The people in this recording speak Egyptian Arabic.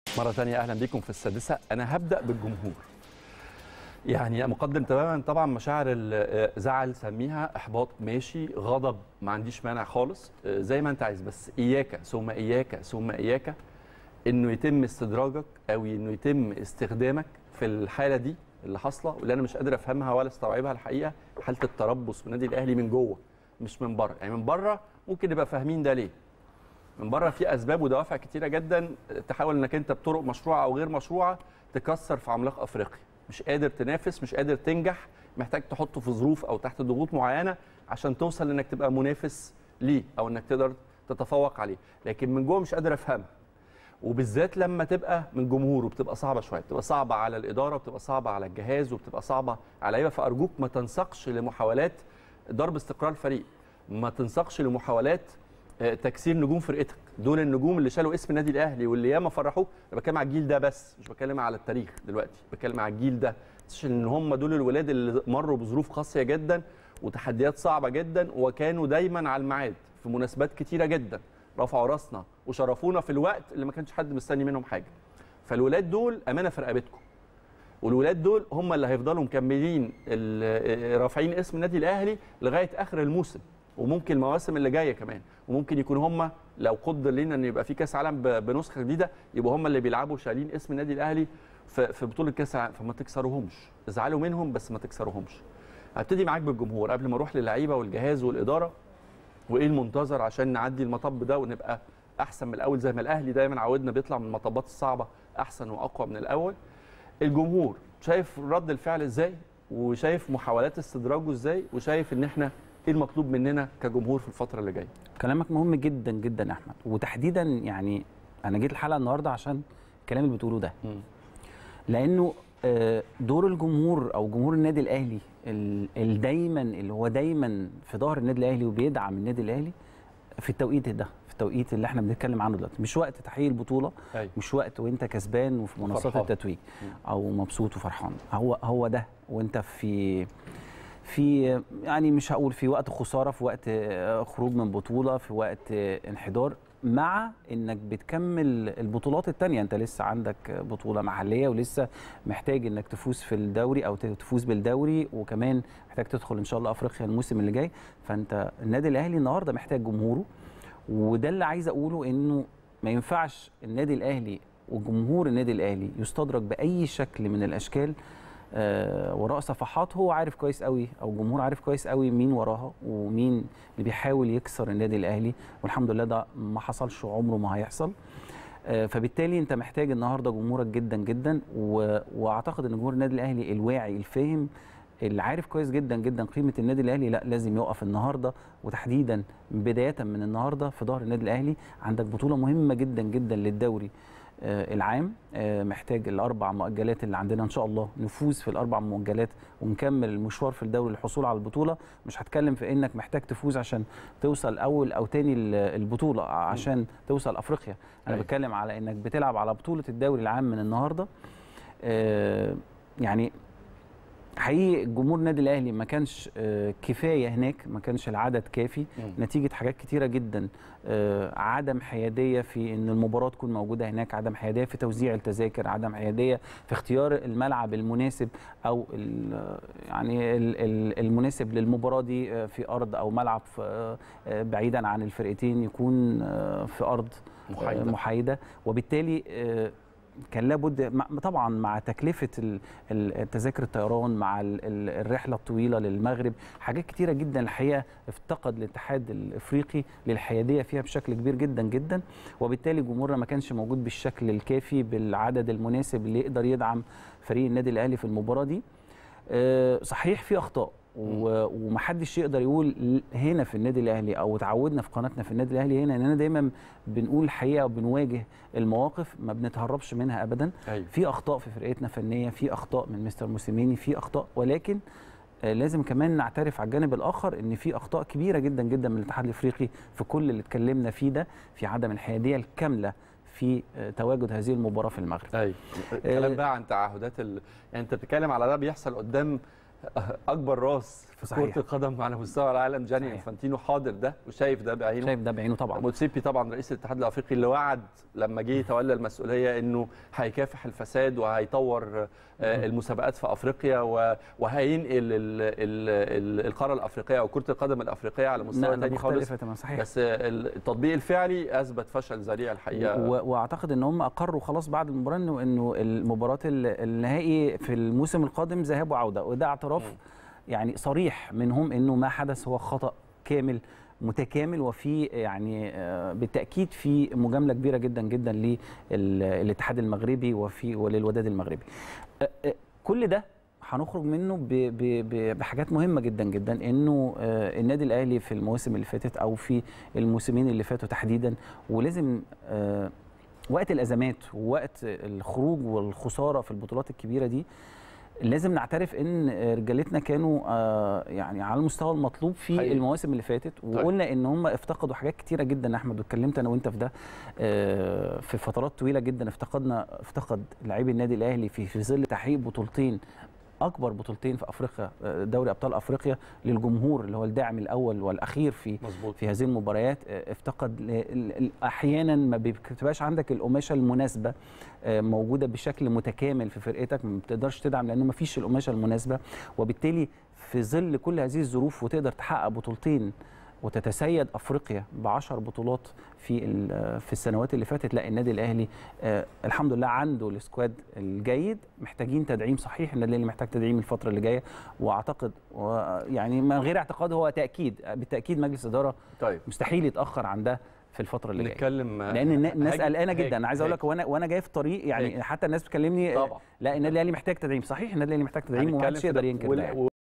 مرة تانية أهلا بكم في السادسة أنا هبدأ بالجمهور يعني مقدم تماما طبعا مشاعر الزعل سميها إحباط ماشي غضب ما عنديش مانع خالص زي ما أنت عايز بس إياك ثم إياك ثم إياك إنه يتم استدراجك أو إنه يتم استخدامك في الحالة دي اللي حاصلة واللي أنا مش قادر أفهمها ولا استوعبها الحقيقة حالة التربص من النادي الأهلي من جوه مش من بره يعني من بره ممكن نبقى فاهمين ده ليه من بره في اسباب ودوافع كتيره جدا تحاول انك انت بطرق مشروعه او غير مشروعه تكسر في عملاق افريقيا مش قادر تنافس مش قادر تنجح محتاج تحطه في ظروف او تحت ضغوط معينه عشان توصل انك تبقى منافس ليه او انك تقدر تتفوق عليه لكن من جوه مش قادر افهمها وبالذات لما تبقى من جمهور وبتبقى صعبه شويه بتبقى صعبه على الاداره وبتبقى صعبه على الجهاز وبتبقى صعبه على اللعيبه فارجوك ما تنسقش لمحاولات ضرب استقرار الفريق ما تنسقش لمحاولات تكسير نجوم فرقتك دول النجوم اللي شالوا اسم النادي الاهلي واللي ياما فرحوك انا بتكلم على الجيل ده بس مش بتكلم على التاريخ دلوقتي بتكلم على الجيل ده ان هم دول الولاد اللي مروا بظروف قاسيه جدا وتحديات صعبه جدا وكانوا دايما على الميعاد في مناسبات كتيره جدا رفعوا راسنا وشرفونا في الوقت اللي ما كانش حد مستني منهم حاجه فالولاد دول امانه في رقبتكم والولاد دول هم اللي هيفضلوا مكملين رافعين اسم النادي الاهلي لغايه اخر الموسم وممكن المواسم اللي جايه كمان وممكن يكونوا هم لو قدر لنا ان يبقى في كاس عالم بنسخه جديده يبقوا هم اللي بيلعبوا شايلين اسم النادي الاهلي في بطوله كاس العالم فما تكسروهمش ازعلوا منهم بس ما تكسروهمش هبتدي معاك بالجمهور قبل ما اروح للعيبه والجهاز والاداره وايه المنتظر عشان نعدي المطب ده ونبقى احسن من الاول زي ما الاهلي دايما عودنا بيطلع من المطبات الصعبه احسن واقوى من الاول الجمهور شايف رد الفعل ازاي وشايف محاولات استدراجه ازاي وشايف ان احنا ايه المطلوب مننا كجمهور في الفتره اللي جايه كلامك مهم جدا جدا يا احمد وتحديدا يعني انا جيت الحلقه النهارده عشان الكلام اللي بتقوله ده م. لانه دور الجمهور او جمهور النادي الاهلي الدايما اللي هو دايما في ظهر النادي الاهلي وبيدعم النادي الاهلي في التوقيت ده في التوقيت اللي احنا بنتكلم عنه دلوقتي مش وقت تحقيق البطوله أي. مش وقت وانت كسبان وفي منصات التتويج او مبسوط وفرحان هو هو ده وانت في في يعني مش هقول في وقت خساره في وقت خروج من بطوله في وقت انحدار مع انك بتكمل البطولات الثانيه انت لسه عندك بطوله محليه ولسه محتاج انك تفوز في الدوري او تفوز بالدوري وكمان محتاج تدخل ان شاء الله افريقيا الموسم اللي جاي فانت النادي الاهلي النهارده محتاج جمهوره وده اللي عايز اقوله انه ما ينفعش النادي الاهلي وجمهور النادي الاهلي يستدرج باي شكل من الاشكال آه وراء صفحات هو عارف كويس قوي او الجمهور عارف كويس قوي مين وراها ومين اللي بيحاول يكسر النادي الاهلي والحمد لله ده ما حصلش وعمره ما هيحصل آه فبالتالي انت محتاج النهارده جمهورك جدا جدا و... واعتقد ان جمهور النادي الاهلي الواعي الفاهم اللي عارف كويس جدا جدا قيمه النادي الاهلي لا لازم يقف النهارده وتحديدا بدايه من النهارده في ظهر النادي الاهلي عندك بطوله مهمه جدا جدا للدوري العام محتاج الاربع مؤجلات اللي عندنا ان شاء الله نفوز في الاربع مؤجلات ونكمل المشوار في الدوري للحصول على البطوله مش هتكلم في انك محتاج تفوز عشان توصل اول او تاني البطوله عشان توصل افريقيا انا أي. بتكلم على انك بتلعب على بطوله الدوري العام من النهارده يعني حقيقي جمهور النادي الاهلي ما كانش كفايه هناك ما كانش العدد كافي م. نتيجه حاجات كتيره جدا عدم حياديه في ان المباراه تكون موجوده هناك عدم حياديه في توزيع التذاكر عدم حياديه في اختيار الملعب المناسب او يعني المناسب للمباراه دي في ارض او ملعب بعيدا عن الفرقتين يكون في ارض محايده, محايدة وبالتالي كان لابد طبعا مع تكلفه التذاكر الطيران مع الرحله الطويله للمغرب حاجات كتيره جدا الحقيقه افتقد الاتحاد الافريقي للحياديه فيها بشكل كبير جدا جدا وبالتالي جمهورنا ما كانش موجود بالشكل الكافي بالعدد المناسب اللي يقدر يدعم فريق النادي الاهلي في المباراه دي صحيح في اخطاء ومحدش يقدر يقول هنا في النادي الاهلي او اتعودنا في قناتنا في النادي الاهلي هنا اننا دايما بنقول الحقيقه وبنواجه المواقف ما بنتهربش منها ابدا أيوة. في اخطاء في فرقتنا فنيه في اخطاء من مستر موسيماني في اخطاء ولكن لازم كمان نعترف على الجانب الاخر ان في اخطاء كبيره جدا جدا من الاتحاد الافريقي في كل اللي اتكلمنا فيه ده في عدم الحياديه الكامله في تواجد هذه المباراه في المغرب ايوه الكلام بقى عن تعهدات ال... يعني انت بتتكلم على ده بيحصل قدام اكبر راس في صحيح. كره القدم على مستوى العالم جاني صحيح. انفانتينو حاضر ده وشايف ده بعينه شايف ده بعينه طبعا موتسيبي طبعا رئيس الاتحاد الافريقي اللي وعد لما جه يتولى المسؤوليه انه هيكافح الفساد وهيطور آه، المسابقات في افريقيا و- وهينقل ال- ال- ال- القاره الافريقيه او كره القدم الافريقيه على مستوى نقلة تاني خالص مختلفة تمام صحيح بس التطبيق الفعلي اثبت فشل ذريع الحقيقه و- واعتقد ان هم اقروا خلاص بعد المباراه انه انه المباراه ال- النهائي في الموسم القادم ذهاب وعوده وده اعتراف مم. يعني صريح منهم انه ما حدث هو خطا كامل متكامل وفي يعني آه، بالتاكيد في مجامله كبيره جدا جدا للاتحاد المغربي وفي وللوداد المغربي آه، آه، كل ده هنخرج منه ب- ب- ب- بحاجات مهمه جدا جدا انه آه، النادي الاهلي في المواسم اللي فاتت او في الموسمين اللي فاتوا تحديدا ولازم آه، وقت الازمات ووقت الخروج والخساره في البطولات الكبيره دي لازم نعترف ان رجالتنا كانوا آه، يعني على المستوى المطلوب في حقيقي. المواسم اللي فاتت وقلنا ان هم افتقدوا حاجات كتيره جدا يا احمد واتكلمت انا وانت في ده آه، في فترات طويله جدا افتقدنا افتقد لاعبي النادي الاهلي في في ظل تحقيق بطولتين اكبر بطولتين في افريقيا آه، دوري ابطال افريقيا للجمهور اللي هو الداعم الاول والاخير في مظبوط في هذه المباريات آه، افتقد ل- ال- ال- احيانا ما بتبقاش عندك القماشه المناسبه آه، موجوده بشكل متكامل في فرقتك ما بتقدرش تدعم لانه ما فيش القماشه المناسبه وبالتالي في ظل كل هذه الظروف وتقدر تحقق بطولتين وتتسيد افريقيا ب 10 بطولات في ال- في السنوات اللي فاتت لا النادي الاهلي آه الحمد لله عنده السكواد الجيد محتاجين تدعيم صحيح النادي الاهلي محتاج تدعيم الفتره اللي جايه واعتقد و- يعني من غير اعتقاد هو تاكيد بالتاكيد مجلس اداره طيب مستحيل يتاخر عن ده في الفتره اللي جايه نتكلم لان النا- الناس هاجي- قلقانه هاجي- جدا انا عايز اقول لك هاجي. وانا وانا جاي في طريق يعني هاجي. حتى الناس بتكلمني آه، طبعا لا النادي الاهلي محتاج تدعيم صحيح النادي الاهلي محتاج تدعيم هنتكلم ومحدش في يقدر ده. ينكر وال- ده يعني.